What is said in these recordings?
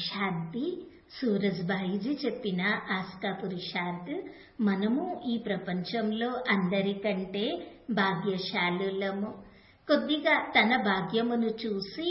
శాంతి సూరజ్బాయిజీ చెప్పిన ఆస్కా పురుషార్థ్ మనము ఈ ప్రపంచంలో అందరికంటే భాగ్యశాలులము కొద్దిగా తన భాగ్యమును చూసి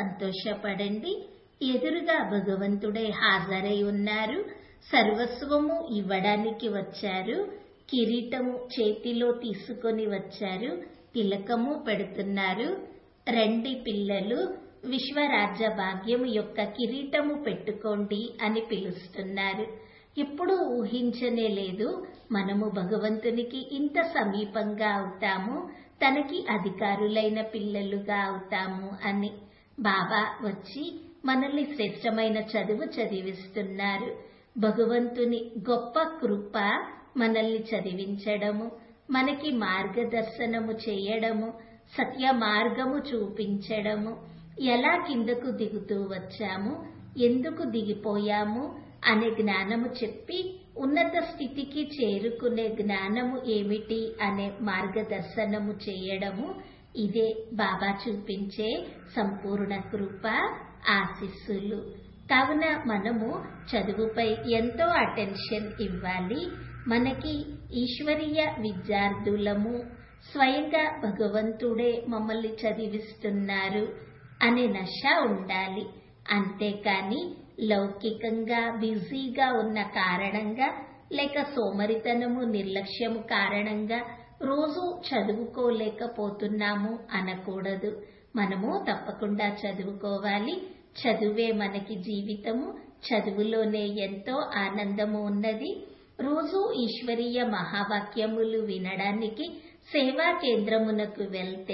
సంతోషపడండి ఎదురుగా భగవంతుడే హాజరై ఉన్నారు సర్వస్వము ఇవ్వడానికి వచ్చారు కిరీటము చేతిలో తీసుకొని వచ్చారు తిలకము పెడుతున్నారు రండి పిల్లలు విశ్వరాజ్య భాగ్యము యొక్క కిరీటము పెట్టుకోండి అని పిలుస్తున్నారు ఎప్పుడూ ఊహించనే లేదు మనము భగవంతునికి ఇంత సమీపంగా అవుతాము తనకి అధికారులైన పిల్లలుగా అవుతాము అని బాబా వచ్చి మనల్ని శ్రేష్టమైన చదువు చదివిస్తున్నారు భగవంతుని గొప్ప కృప మనల్ని చదివించడము మనకి మార్గదర్శనము చేయడము సత్య మార్గము చూపించడము ఎలా కిందకు దిగుతూ వచ్చాము ఎందుకు దిగిపోయాము అనే జ్ఞానము చెప్పి ఉన్నత స్థితికి చేరుకునే జ్ఞానము ఏమిటి అనే మార్గదర్శనము చేయడము ఇదే బాబా చూపించే సంపూర్ణ కృప ఆశిస్సులు కావున మనము చదువుపై ఎంతో అటెన్షన్ ఇవ్వాలి మనకి ఈశ్వరీయ విద్యార్థులము స్వయంగా భగవంతుడే మమ్మల్ని చదివిస్తున్నారు అనే నష ఉండాలి అంతేకాని లౌకికంగా బిజీగా ఉన్న కారణంగా లేక సోమరితనము నిర్లక్ష్యము కారణంగా రోజు చదువుకోలేకపోతున్నాము అనకూడదు మనము తప్పకుండా చదువుకోవాలి చదువే మనకి జీవితము చదువులోనే ఎంతో ఆనందము ఉన్నది రోజు ఈశ్వరీయ మహావాక్యములు వినడానికి సేవా కేంద్రమునకు వెళ్తే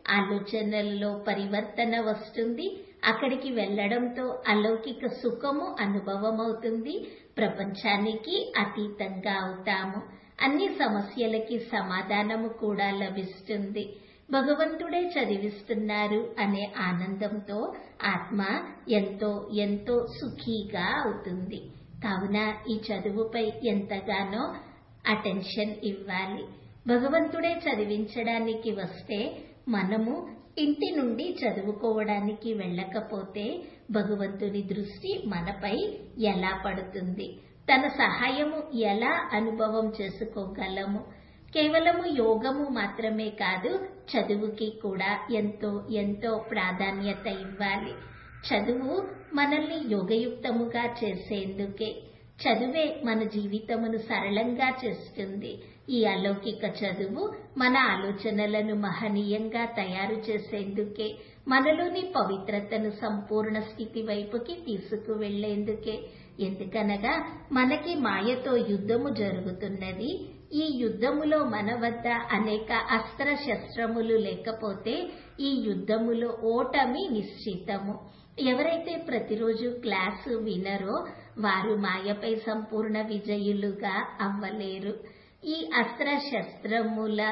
ఆలోచనల్లో పరివర్తన వస్తుంది అక్కడికి వెళ్లడంతో అలౌకిక సుఖము అనుభవమవుతుంది ప్రపంచానికి అతీతంగా అవుతాము అన్ని సమస్యలకి సమాధానము కూడా లభిస్తుంది భగవంతుడే చదివిస్తున్నారు అనే ఆనందంతో ఆత్మ ఎంతో ఎంతో సుఖీగా అవుతుంది కావున ఈ చదువుపై ఎంతగానో అటెన్షన్ ఇవ్వాలి భగవంతుడే చదివించడానికి వస్తే మనము ఇంటి నుండి చదువుకోవడానికి వెళ్ళకపోతే భగవంతుని దృష్టి మనపై ఎలా పడుతుంది తన సహాయము ఎలా అనుభవం చేసుకోగలము కేవలము యోగము మాత్రమే కాదు చదువుకి కూడా ఎంతో ఎంతో ప్రాధాన్యత ఇవ్వాలి చదువు మనల్ని యోగయుక్తముగా చేసేందుకే చదువే మన జీవితమును సరళంగా చేస్తుంది ఈ అలౌకిక చదువు మన ఆలోచనలను మహనీయంగా తయారు చేసేందుకే మనలోని పవిత్రతను సంపూర్ణ స్థితి వైపుకి తీసుకువెళ్లేందుకే ఎందుకనగా మనకి మాయతో యుద్ధము జరుగుతున్నది ఈ యుద్ధములో మన వద్ద అనేక అస్త్ర శస్త్రములు లేకపోతే ఈ యుద్ధములో ఓటమి నిశ్చితము ఎవరైతే ప్రతిరోజు క్లాసు వినరో వారు మాయపై సంపూర్ణ విజయులుగా అవ్వలేరు ఈ అస్త్ర శస్త్రముల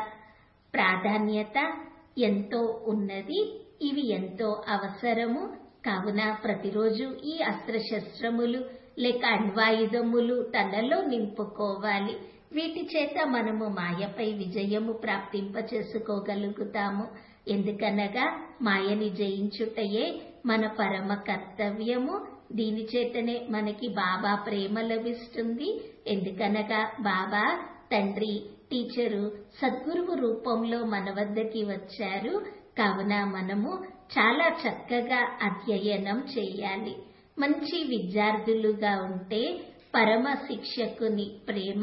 ప్రాధాన్యత ఎంతో ఉన్నది ఇవి ఎంతో అవసరము కావున ప్రతిరోజు ఈ అస్త్ర శస్త్రములు లేక అణ్వాయుధములు తనలో నింపుకోవాలి వీటి చేత మనము మాయపై విజయము ప్రాప్తింప చేసుకోగలుగుతాము ఎందుకనగా మాయని జయించుటయే మన పరమ కర్తవ్యము దీని చేతనే మనకి బాబా ప్రేమ లభిస్తుంది ఎందుకనగా బాబా తండ్రి టీచరు సద్గురువు రూపంలో మన వద్దకి వచ్చారు కావున మనము చాలా చక్కగా అధ్యయనం చేయాలి మంచి విద్యార్థులుగా ఉంటే పరమ శిక్షకుని ప్రేమ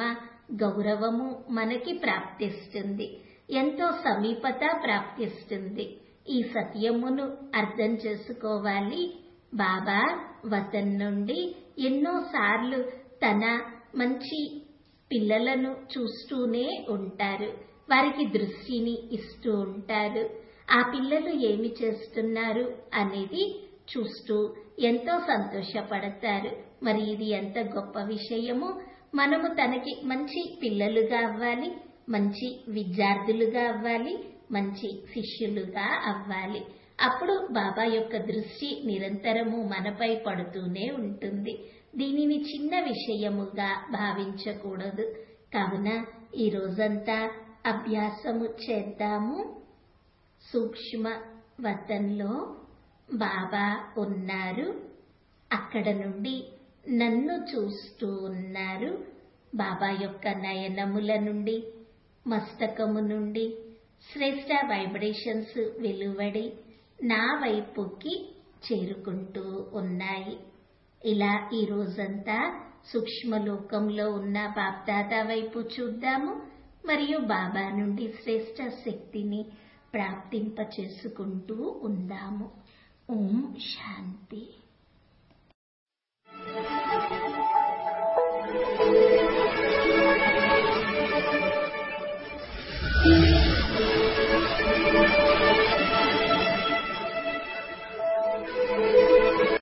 గౌరవము మనకి ప్రాప్తిస్తుంది ఎంతో సమీపత ప్రాప్తిస్తుంది ఈ సత్యమును అర్థం చేసుకోవాలి బాబా వతన్ నుండి ఎన్నోసార్లు తన మంచి పిల్లలను చూస్తూనే ఉంటారు వారికి దృష్టిని ఇస్తూ ఉంటారు ఆ పిల్లలు ఏమి చేస్తున్నారు అనేది చూస్తూ ఎంతో సంతోషపడతారు మరి ఇది ఎంత గొప్ప విషయము మనము తనకి మంచి పిల్లలుగా అవ్వాలి మంచి విద్యార్థులుగా అవ్వాలి మంచి శిష్యులుగా అవ్వాలి అప్పుడు బాబా యొక్క దృష్టి నిరంతరము మనపై పడుతూనే ఉంటుంది దీనిని చిన్న విషయముగా భావించకూడదు కావున ఈ రోజంతా అభ్యాసము చేద్దాము సూక్ష్మ వతంలో బాబా ఉన్నారు అక్కడ నుండి నన్ను చూస్తూ ఉన్నారు బాబా యొక్క నయనముల నుండి మస్తకము నుండి శ్రేష్ట వైబ్రేషన్స్ వెలువడి నా వైపుకి చేరుకుంటూ ఉన్నాయి ఇలా ఈ రోజంతా సూక్ష్మలోకంలో ఉన్న బాప్దాదా వైపు చూద్దాము మరియు బాబా నుండి శ్రేష్ట శక్తిని ప్రాప్తింప చేసుకుంటూ ఉందాము ఓం శాంతి